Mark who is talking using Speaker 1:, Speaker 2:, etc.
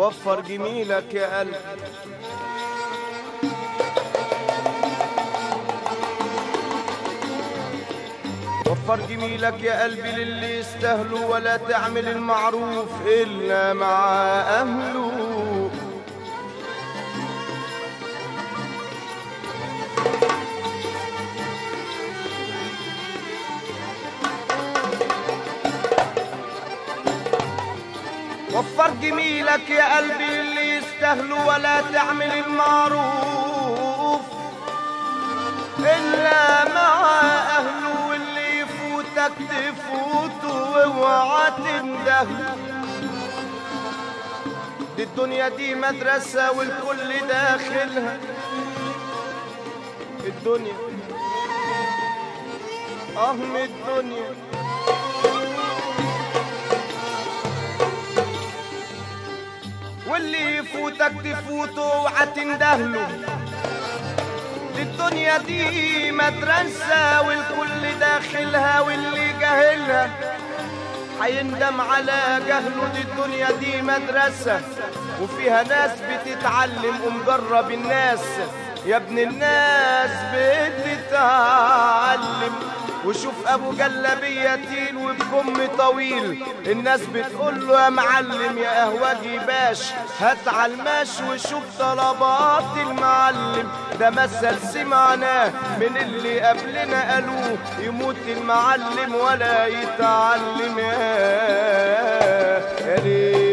Speaker 1: وفر جميلك يا قلبي وفر جميلك يا قلبي للي يستاهلوا ولا تعمل المعروف إلا مع أهله وفر جميلك يا قلبي اللي يستاهلوا ولا تعمل المعروف إلا مع أهله واللي يفوتك تفوته واوعى تندهله دي الدنيا دي مدرسة والكل داخلها الدنيا اه من الدنيا واللي يفوتك تفوته اوعى تندهله دي الدنيا دي مدرسة والكل داخلها واللي جاهلها هيندم على جهله دي الدنيا دي مدرسة وفيها ناس بتتعلم ومجرب الناس يا ابن الناس بتتعلم وشوف ابو جلابيه تيل وبكم طويل الناس بتقول له يا معلم يا قهوجي باش هات على الماش وشوف طلبات المعلم ده مثل سمعناه من اللي قبلنا قالوه يموت المعلم ولا يتعلم يا يا ليه